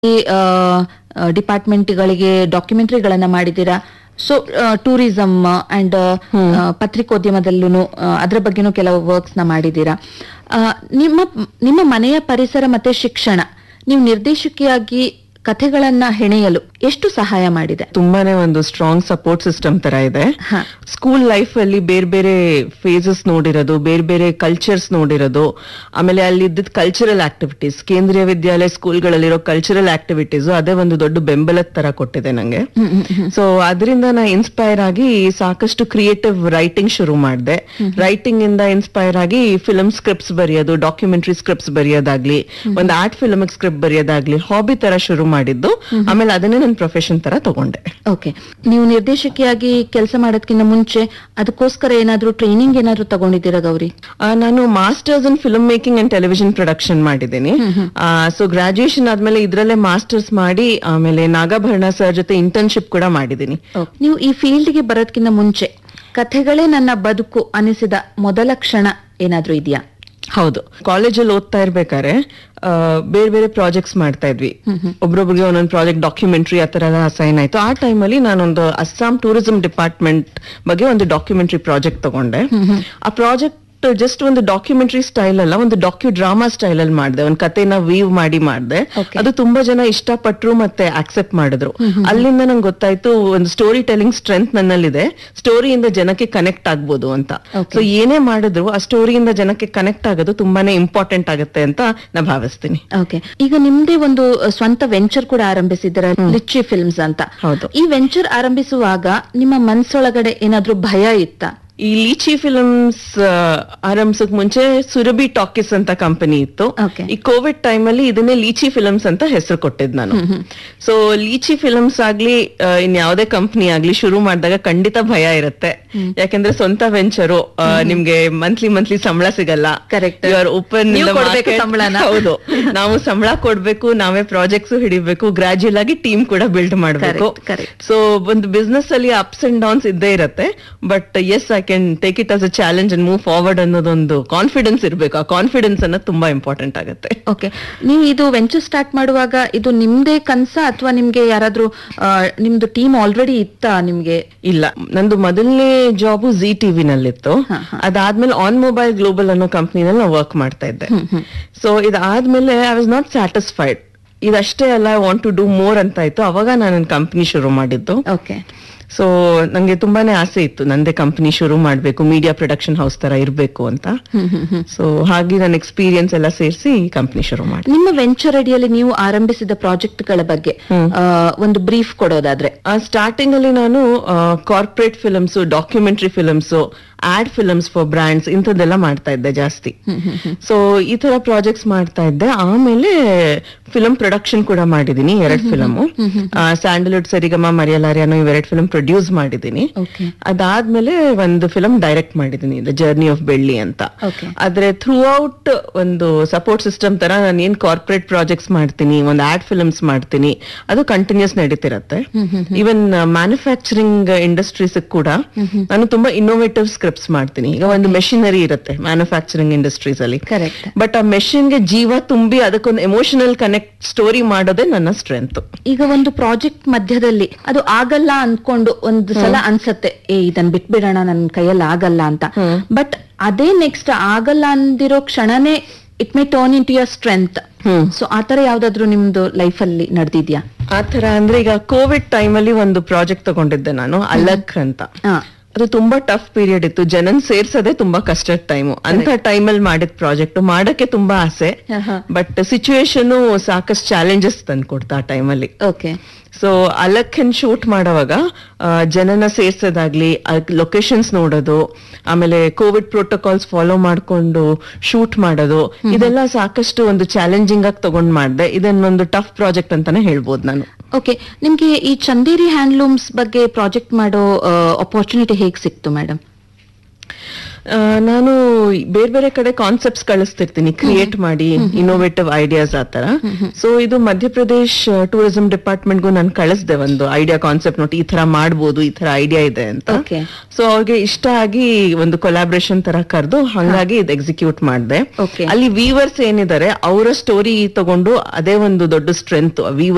ಡಿಪಾರ್ಟ್ಮೆಂಟ್ಗಳಿಗೆ ಡಾಕ್ಯುಮೆಂಟರಿಗಳನ್ನ ಮಾಡಿದ್ದೀರಾ so tourism and ಪತ್ರಿಕೋದ್ಯಮದಲ್ಲೂ ಅದರ ಬಗ್ಗೆನೂ ಕೆಲವು ವರ್ಕ್ಸ್ ನ ಮಾಡಿದ್ದೀರಾ ಆ, ನಿಮ್ಮ ನಿಮ್ಮ ಮನೆಯ ಪರಿಸರ ಮತ್ತೆ ಶಿಕ್ಷಣ ನೀವು ನಿರ್ದೇಶಕಿಯಾಗಿ ಕಥೆಗಳನ್ನ ಹೆಣೆಯಲು ಎಷ್ಟು ಸಹಾಯ ಮಾಡಿದೆ ತುಂಬಾನೇ ಒಂದು ಸ್ಟ್ರಾಂಗ್ ಸಪೋರ್ಟ್ ಸಿಸ್ಟಮ್ ತರ ಇದೆ ಹ. ಸ್ಕೂಲ್ ಲೈಫ್ ಅಲ್ಲಿ ಬೇರೆ ಬೇರೆ ಫೇಸಸ್ ನೋಡಿರೋದು ಬೇರೆ ಬೇರೆ ಕಲ್ಚರ್ಸ್ ನೋಡಿರೋದು ಆಮೇಲೆ ಅಲ್ಲಿ ಇದ್ದಿದ್ ಕಲ್ಚರಲ್ ಆಕ್ಟಿವಿಟೀಸ್ ಕೇಂದ್ರೀಯ ವಿದ್ಯಾಲಯ ಸ್ಕೂಲ್ಗಳಲ್ಲಿರೋ ಕಲ್ಚರಲ್ ಆಕ್ಟಿವಿಟೀಸ್ ಅದೇ ಒಂದು ದೊಡ್ಡ ಬೆಂಬಲದ ತರ ಕೊಟ್ಟಿದೆ ನಂಗೆ ಸೊ ಅದರಿಂದ ನಾ ಇನ್ಸ್ಪೈರ್ ಆಗಿ ಸಾಕಷ್ಟು ಕ್ರಿಯೇಟಿವ್ ರೈಟಿಂಗ್ ಶುರು ಮಾಡಿದೆ ರೈಟಿಂಗ್ ಇಂದ ಇನ್ಸ್ಪೈರ್ ಆಗಿ ಫಿಲ್ಮ್ ಸ್ಕ್ರಿಪ್ಟ್ಸ್ ಬರೆಯೋದು ಡಾಕ್ಯುಮೆಂಟರಿ ಸ್ಕ್ರಿಪ್ಟ್ಸ್ ಬರೆಯೋದಾಗ್ಲಿ ಒಂದು ಆರ್ಟ್ ಫಿಲ್ಮ್ ಸ್ಕ್ರಿಪ್ಟ್ ಬರೆಯೋದಾಗ್ಲಿ ಹಾಬಿ ತರ ಶುರು ಮಾಡಿದ್ದು ಆಮೇಲೆ ಅದನ್ನೇ ನನ್ನ ಪ್ರೊಫೆಷನ್ ತರ ತಗೊಂಡೆ ಓಕೆ ನೀವು ನಿರ್ದೇಶಕಿಯಾಗಿ ಕೆಲಸ ಮಾಡೋದಕ್ಕಿಂತ ಮುಂಚೆ ಅದಕ್ಕೋಸ್ಕರ ಏನಾದ್ರೂ ಟ್ರೈನಿಂಗ್ ಏನಾದ್ರೂ ತಗೊಂಡಿದ್ದೀರಾ ಗೌರಿ ಆ, ನಾನು masters in film making and television production ಮಾಡಿದ್ದೀನಿ ಸೊ ಗ್ರಾಜುಯೇಷನ್ ಆದ್ಮೇಲೆ ಇದ್ರಲ್ಲೇ ಮಾಸ್ಟರ್ಸ್ ಮಾಡಿ ಆಮೇಲೆ ನಾಗಾಭರಣ ಸರ್ ಜೊತೆ ಇಂಟರ್ನ್ಶಿಪ್ ಕೂಡ ಮಾಡಿದ್ದೀನಿ ನೀವು ಈ ಫೀಲ್ಡ್ಗೆ ಬರೋದಕ್ಕಿಂತ ಮುಂಚೆ ಕಥೆಗಳೇ ನನ್ನ ಬದುಕು ಅನಿಸಿದ ಮೊದಲ ಕ್ಷಣ ಏನಾದ್ರೂ ಇದೆಯಾ ಹೌದು ಕಾಲೇಜಲ್ಲಿ ಓದ್ತಾ ಇರ್ಬೇಕಾದ್ರೆ ಆ, ಬೇರೆ ಬೇರೆ ಪ್ರಾಜೆಕ್ಟ್ಸ್ ಮಾಡ್ತಾ ಇದ್ವಿ ಒಬ್ರೊಬ್ರಿಗೆ ಒಂದೊಂದು ಪ್ರಾಜೆಕ್ಟ್ ಡಾಕ್ಯುಮೆಂಟ್ರಿ ಆ ತರ ಅಸೈನ್ ಆಯ್ತು ಆ ಟೈಮಲ್ಲಿ ನಾನೊಂದು ಅಸ್ಸಾಂ ಟೂರಿಸಂ ಡಿಪಾರ್ಟ್ಮೆಂಟ್ ಬಗ್ಗೆ ಒಂದು ಡಾಕ್ಯುಮೆಂಟ್ರಿ ಪ್ರಾಜೆಕ್ಟ್ ತಗೊಂಡೆ ಆ ಪ್ರಾಜೆಕ್ಟ್ ಜಸ್ಟ್ ಒಂದು ಡಾಕ್ಯುಮೆಂಟ್ರಿ ಸ್ಟೈಲ್ ಅಲ್ಲ ಒಂದು ಡಾಕ್ಯು ಡ್ರಾಮಾ ಸ್ಟೈಲ್ ಅಲ್ಲಿ ಮಾಡಿದೆ ಒಂದು ಕಥೆನ ವೀವ್ ಮಾಡಿ ಮಾಡಿದೆ Okay. ಅದು ತುಂಬಾ ಜನ ಇಷ್ಟಪಟ್ರು ಮತ್ತೆ ಆಕ್ಸೆಪ್ಟ್ ಮಾಡಿದ್ರು ಅಲ್ಲಿಂದ ನಂಗೆ ಗೊತ್ತಾಯ್ತು ಒಂದು ಸ್ಟೋರಿ ಟೆಲಿಂಗ್ ಸ್ಟ್ರೆಂತ್ ನನ್ನಲ್ಲಿದೆ ಸ್ಟೋರಿಯಿಂದ ಜನಕ್ಕೆ ಕನೆಕ್ಟ್ ಆಗ್ಬೋದು ಅಂತ Okay. ಸೊ ಏನೇ ಮಾಡಿದ್ರು ಆ ಸ್ಟೋರಿಯಿಂದ ಜನಕ್ಕೆ ಕನೆಕ್ಟ್ ಆಗೋದು ತುಂಬಾನೇ ಇಂಪಾರ್ಟೆಂಟ್ ಆಗುತ್ತೆ ಅಂತ ನಾ ಭಾವಿಸ್ತೀನಿ ಓಕೆ ಈಗ ನಿಮ್ದೇ ಒಂದು ಅಹ್, ಸ್ವಂತ ವೆಂಚರ್ ಕೂಡ ಆರಂಭಿಸಿದ್ದೀರಾ ಲಿಚ್ಚಿ ಫಿಲ್ಮ್ಸ್ ಅಂತ ಹೌದು. ಈ ವೆಂಚರ್ ಆರಂಭಿಸುವಾಗ ನಿಮ್ಮ ಮನ್ಸೊಳಗಡೆ ಏನಾದ್ರೂ ಭಯ ಇತ್ತ ಈ ಲೀಚಿ ಫಿಲ್ಮ್ಸ್ ಆರಂಭಿಸಕ್ ಮುಂಚೆ ಸುರಭಿ ಟಾಕೀಸ್ ಅಂತ ಕಂಪನಿ ಇತ್ತು Okay. ಈ ಕೋವಿಡ್ ಟೈಮ್ ಅಲ್ಲಿ ಇದನ್ನೇ ಲೀಚಿ ಫಿಲ್ಮ್ಸ್ ಅಂತ ಹೆಸರು ಕೊಟ್ಟಿದ್ ನಾನು ಸೊ ಲೀಚಿ ಫಿಲ್ಮ್ಸ್ ಆಗ್ಲಿ ಆ, ಇನ್ ಯಾವ್ದೇ ಕಂಪನಿ ಆಗ್ಲಿ ಶುರು ಮಾಡಿದಾಗ ಖಂಡಿತ ಭಯ ಇರುತ್ತೆ ಯಾಕಂದ್ರೆ ಸ್ವಂತ ವೆಂಚರು ನಿಮ್ಗೆ ಮಂತ್ಲಿ ಮಂತ್ಲಿ ಸಂಬಳ ಸಿಗಲ್ಲ Correct. ಓಪನ್ ನೀವು ಕೊಡ್ಬೇಕು ಸಂಬ್ಳನ. ಹೌದು ನಾವು ಸಂಬಳ ಕೊಡ್ಬೇಕು ನಾವೇ ಪ್ರಾಜೆಕ್ಟ್ಸ್ ಹಿಡಿಬೇಕು ಗ್ರಾಜುಯಲ್ ಆಗಿ ಟೀಮ್ ಕೂಡ ಬಿಲ್ಡ್ ಮಾಡ್ಬೇಕು Correct, correct. ಸೊ ಒಂದು ಬಿಸ್ನೆಸ್ ಅಲ್ಲಿ ಅಪ್ಸ್ ಅಂಡ್ ಡೌನ್ಸ್ ಇದ್ದೇ ಇರುತ್ತೆ but yes I can take it as a challenge and move forward ಅನ್ನೋದೊಂದು ಕಾನ್ಫಿಡೆನ್ಸ್ ಇರಬೇಕು ಆ ಕಾನ್ಫಿಡೆನ್ಸ್ ಅನ್ನೋದು ತುಂಬಾ ಇಂಪಾರ್ಟೆಂಟ್ ಆಗುತ್ತೆ ಓಕೆ ನೀವು ಇದು ವೆಂಚರ್ ಸ್ಟಾರ್ಟ್ ಮಾಡುವಾಗ ಇದು ನಿಮ್ದೇ ಕನ್ಸ ಅಥವಾ ನಿಮ್ಗೆ ಯಾರಾದ್ರೂ ಆ, ನಿಮ್ದು ಟೀಮ್ ಆಲ್ರೆಡಿ ಇತ್ತಾ ನಿಮ್ಗೆ ಇಲ್ಲ ನಂದು ಮೊದಲನೇ ಜಾಬು ಜಿ ಟಿವಿ ನಲ್ಲಿತ್ತು ಹಾ, ಹಾ. ಅದಾದ್ಮೇಲೆ ಆನ್ ಮೊಬೈಲ್ ಗ್ಲೋಬಲ್ ಅನ್ನೋ ಕಂಪ್ನಿನಲ್ಲಿ ನಾವು ವರ್ಕ್ ಮಾಡ್ತಾ ಇದ್ದೆ ಸೊ ಇದಾದ್ಮೇಲೆ ಐ ವಾಸ್ ನಾಟ್ ಸ್ಯಾಟಿಸ್ಫೈಡ್ ಇದಷ್ಟೇ ಅಲ್ಲ I want to do more ಅಂತ ಇತ್ತು ಅವಾಗ ನಾನು ಕಂಪ್ನಿ ಶುರು ಮಾಡಿದ್ದು ಓಕೆ ಸೊ ನಂಗೆ ತುಂಬಾನೇ ಆಸೆ ಇತ್ತು ನಂದೇ ಕಂಪನಿ ಶುರು ಮಾಡ್ಬೇಕು ಮೀಡಿಯಾ ಪ್ರೊಡಕ್ಷನ್ ಹೌಸ್ ತರ ಇರ್ಬೇಕು ಅಂತ ಸೊ ಹಾಗೆ ನನ್ನ ಎಕ್ಸ್ಪೀರಿಯನ್ಸ್ ಎಲ್ಲ ಸೇರಿಸಿ ಕಂಪನಿ ಶುರು ಮಾಡಿ ನಿಮ್ಮ ವೆಂಚರ್ ಅಡಿಯಲ್ಲಿ ನೀವು ಆರಂಭಿಸಿದ ಪ್ರಾಜೆಕ್ಟ್ಗಳ ಬಗ್ಗೆ ಆ, ಒಂದು ಬ್ರೀಫ್ ಕೊಡೋದಾದ್ರೆ ಸ್ಟಾರ್ಟಿಂಗ್ ಅಲ್ಲಿ ನಾನು corporate films documentary films ad films for brands ಇಂಥದ್ದೆಲ್ಲ ಮಾಡ್ತಾ ಇದ್ದೆ ಜಾಸ್ತಿ ಸೊ ಈ ತರ ಪ್ರಾಜೆಕ್ಟ್ಸ್ ಮಾಡ್ತಾ ಇದ್ದೆ ಆಮೇಲೆ ಫಿಲ್ಮ್ ಪ್ರೊಡಕ್ಷನ್ ಕೂಡ ಮಾಡಿದೀನಿ ಎರಡ್ ಫಿಲಮ್ ಸ್ಯಾಂಡಲ್ವುಡ್ ಸರಿಗಮ ಮರಿಯಲಾರಿ ಅನ್ನೋ ಇವೆರಡು ಫಿಲ್ಮ್ ಪ್ರೊಡ್ಯೂಸ್ ಮಾಡಿದೀನಿ ಓಕೆ ಅದಾದ್ಮೇಲೆ ಒಂದು ಫಿಲಂ ಡೈರೆಕ್ಟ್ ಮಾಡಿದೀನಿ ದ ಜರ್ನಿ ಆಫ್ ಬೆಳ್ಳಿ ಅಂತ Okay. ಆದ್ರೆ ಥ್ರೂ ಔಟ್ ಒಂದು ಸಪೋರ್ಟ್ ಸಿಸ್ಟಮ್ ತರ ನಾನು ಏನ್ ಕಾರ್ಪೊರೇಟ್ ಪ್ರಾಜೆಕ್ಟ್ಸ್ ಮಾಡ್ತೀನಿ ಒಂದು ಆಡ್ ಫಿಲ್ಮ್ಸ್ ಮಾಡ್ತೀನಿ ಅದು ಕಂಟಿನ್ಯೂಸ್ ನಡೀತಿರತ್ತೆ ಈವನ್ ಮ್ಯಾನುಫ್ಯಾಕ್ಚರಿಂಗ್ ಇಂಡಸ್ಟ್ರೀಸ್ ಕೂಡ ನಾನು ತುಂಬಾ ಇನ್ನೋವೇಟಿವ್ ಸ್ಕ್ರಿಪ್ಟ್ಸ್ ಮಾಡ್ತೀನಿ ಈಗ ಒಂದು ಮೆಷಿನರಿ ಇರುತ್ತೆ ಮ್ಯಾನುಫ್ಯಾಕ್ಚರಿಂಗ್ ಇಂಡಸ್ಟ್ರೀಸ್ ಅಲ್ಲಿ ಕರೆಕ್ಟ್ ಬಟ್ ಆ ಮೆಷಿನ್ ಗೆ ಜೀವ ತುಂಬಿ ಅದಕ್ಕೊಂದು ಎಮೋಷನಲ್ ಕನೆಕ್ಟ್ ಸ್ಟೋರಿ ಮಾಡೋದೇ ನನ್ನ ಸ್ಟ್ರೆಂತ್ ಈಗ ಒಂದು ಪ್ರಾಜೆಕ್ಟ್ ಮಧ್ಯದಲ್ಲಿ ಅದು ಆಗಲ್ಲ ಅನ್ಕೊಂಡು ಒಂದು ಸಲ ಅನ್ಸತ್ತೆ ಏ ಇದನ್ ಬಿಟ್ಬಿಡೋಣ ನನ್ ಕೈಯಲ್ಲಿ ಆಗಲ್ಲ ಅಂತ ಬಟ್ ಅದೇ ನೆಕ್ಸ್ಟ್ ಆಗಲ್ಲ ಅಂದಿರೋ ಕ್ಷಣನೇ it may turn into your strength hmm. So ಆತರ ಯಾವ್ದಾದ್ರು ನಿಮ್ದು ಲೈಫ್ ಅಲ್ಲಿ ನಡೆದಿದ್ಯಾ ಆ ತರ ಅಂದ್ರೆ ಈಗ ಕೋವಿಡ್ ಟೈಮ್ ಅಲ್ಲಿ ಒಂದು ಪ್ರಾಜೆಕ್ಟ್ ತಗೊಂಡಿದ್ದೆ ನಾನು ಅಲಕ್ ಅಂತ ಹಾ ಅದು ತುಂಬಾ ಟಫ್ ಪೀರಿಯಡ್ ಇತ್ತು ಜನನ್ ಸೇರ್ಸೋದೇ ತುಂಬಾ ಕಷ್ಟದ ಟೈಮು ಅಂತ ಟೈಮ್ ಅಲ್ಲಿ ಮಾಡಿದ ಪ್ರಾಜೆಕ್ಟ್ ಮಾಡಕ್ಕೆ ತುಂಬಾ ಆಸೆ ಆಹಾ. ಬಟ್ ಸಿಚುವೇಶನ್ ಸಾಕಷ್ಟು ಚಾಲೆಂಜಸ್ ತಂದ್ಕೊಡ್ತಾ ಆ ಟೈಮಲ್ಲಿ ಓಕೆ ಸೊ ಅಲಕ್ಕನ್ ಶೂಟ್ ಮಾಡೋವಾಗ ಆ, ಜನನ ಸೇರ್ಸೋದಾಗ್ಲಿ ಲೊಕೇಶನ್ಸ್ ನೋಡೋದು ಆಮೇಲೆ ಕೋವಿಡ್ ಪ್ರೋಟೋಕಾಲ್ಸ್ ಫಾಲೋ ಮಾಡ್ಕೊಂಡು ಶೂಟ್ ಮಾಡೋದು ಇದೆಲ್ಲ ಸಾಕಷ್ಟು ಒಂದು ಚಾಲೆಂಜಿಂಗ್ ಆಗಿ ತಗೊಂಡ್ ಮಾಡಿದೆ ಇದನ್ನೊಂದು ಟಫ್ ಪ್ರಾಜೆಕ್ಟ್ ಅಂತಾನೆ ಹೇಳ್ಬೋದು ನಾನು ಓಕೆ ನಿಮ್ಗೆ ಈ ಚಂದೇರಿ ಹ್ಯಾಂಡ್ಲೂಮ್ಸ್ ಬಗ್ಗೆ ಪ್ರಾಜೆಕ್ಟ್ ಮಾಡೋ ಅಪರ್ಚುನಿಟಿ ಹೇಗ್ ಸಿಕ್ತು ಮೇಡಮ್ ಆ, ನಾನು ಬೇರೆ ಬೇರೆ ಕಡೆ ಕಾನ್ಸೆಪ್ಟ್ಸ್ ಕಳಿಸ್ತಿರ್ತೀನಿ ಕ್ರಿಯೇಟ್ ಮಾಡಿ ಇನ್ನೋವೇಟಿವ್ ಐಡಿಯಾಸ್ ಆ ತರ ಸೊ ಇದು ಮಧ್ಯಪ್ರದೇಶ್ ಟೂರಿಸಂ ಡಿಪಾರ್ಟ್ಮೆಂಟ್ಗೂ ನಾನು ಕಳಿಸ್ದೆ ಒಂದು ಐಡಿಯಾ ಕಾನ್ಸೆಪ್ಟ್ ನೋಡಿ ಈ ತರ ಮಾಡ್ಬೋದು ಈ ತರ ಐಡಿಯಾ ಇದೆ ಅಂತ Okay. ಸೊ ಅವ್ರಿಗೆ ಇಷ್ಟ ಆಗಿ ಒಂದು ಕೊಲಾಬ್ರೇಷನ್ ತರ ಕರೆದು ಹಂಗಾಗಿ ಇದು ಎಕ್ಸಿಕ್ಯೂಟ್ ಮಾಡಿದೆ Okay. ಅಲ್ಲಿ ವೀವರ್ಸ್ ಏನಿದ್ದಾರೆ ಅವರ ಸ್ಟೋರಿ ತಗೊಂಡು ಅದೇ ಒಂದು ದೊಡ್ಡ ಸ್ಟ್ರೆಂತ್ ವೀವರ್